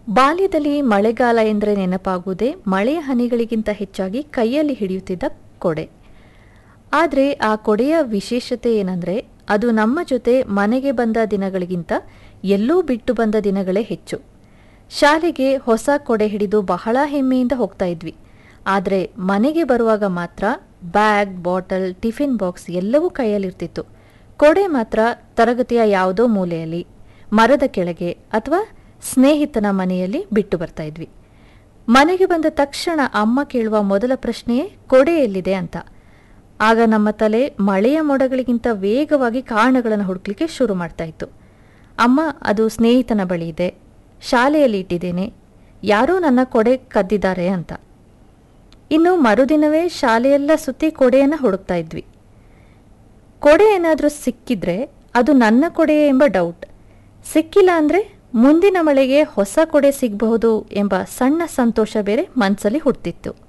ಬಾಲ್ಯದಲ್ಲಿ ಮಳೆಗಾಲ ಎಂದರೆ ನೆನಪಾಗುವುದೇ ಮಳೆಯ ಹನಿಗಳಿಗಿಂತ ಹೆಚ್ಚಾಗಿ ಕೈಯಲ್ಲಿ ಹಿಡಿಯುತ್ತಿದ್ದ ಕೊಡೆ ಆದರೆ ಆ ಕೊಡೆಯ ವಿಶೇಷತೆ ಏನಂದರೆ ಅದು ನಮ್ಮ ಜೊತೆ ಮನೆಗೆ ಬಂದ ದಿನಗಳಿಗಿಂತ ಎಲ್ಲೂ ಬಿಟ್ಟು ಬಂದ ದಿನಗಳೇ ಹೆಚ್ಚು ಶಾಲೆಗೆ ಹೊಸ ಕೊಡೆ ಹಿಡಿದು ಬಹಳ ಹೆಮ್ಮೆಯಿಂದ ಹೋಗ್ತಾ ಇದ್ವಿ ಆದರೆ ಮನೆಗೆ ಬರುವಾಗ ಮಾತ್ರ ಬ್ಯಾಗ್ ಬಾಟಲ್ ಟಿಫಿನ್ ಬಾಕ್ಸ್ ಎಲ್ಲವೂ ಕೈಯಲ್ಲಿರ್ತಿತ್ತು ಕೊಡೆ ಮಾತ್ರ ತರಗತಿಯ ಯಾವುದೋ ಮೂಲೆಯಲ್ಲಿ ಮರದ ಕೆಳಗೆ ಅಥವಾ ಸ್ನೇಹಿತನ ಮನೆಯಲ್ಲಿ ಬಿಟ್ಟು ಬರ್ತಾ ಇದ್ವಿ ಮನೆಗೆ ಬಂದ ತಕ್ಷಣ ಅಮ್ಮ ಕೇಳುವ ಮೊದಲ ಪ್ರಶ್ನೆಯೇ ಕೊಡೆ ಎಲ್ಲಿದೆ ಅಂತ ಆಗ ನಮ್ಮ ತಲೆ ಮಳೆಯ ಮೋಡಗಳಿಗಿಂತ ವೇಗವಾಗಿ ಕಾರಣಗಳನ್ನು ಹುಡುಕ್ಲಿಕ್ಕೆ ಶುರು ಮಾಡ್ತಾ ಇತ್ತು ಅಮ್ಮ ಅದು ಸ್ನೇಹಿತನ ಬಳಿ ಇದೆ ಶಾಲೆಯಲ್ಲಿ ಇಟ್ಟಿದ್ದೇನೆ ಯಾರೋ ನನ್ನ ಕೊಡೆ ಕದ್ದಿದ್ದಾರೆ ಅಂತ ಇನ್ನು ಮರುದಿನವೇ ಶಾಲೆಯೆಲ್ಲ ಸುತ್ತಿ ಕೊಡೆಯನ್ನು ಹುಡುಕ್ತಾ ಇದ್ವಿ ಕೊಡೆ ಏನಾದರೂ ಸಿಕ್ಕಿದ್ರೆ ಅದು ನನ್ನ ಕೊಡೆಯೇ ಎಂಬ ಡೌಟ್ ಸಿಕ್ಕಿಲ್ಲ ಅಂದರೆ ಮುಂದಿನ ಮಳೆಗೆ ಹೊಸ ಕೊಡೆ ಸಿಗಬಹುದು ಎಂಬ ಸಣ್ಣ ಸಂತೋಷ ಬೇರೆ ಮನಸ್ಸಲ್ಲಿ ಹುಟ್ಟಿತ್ತು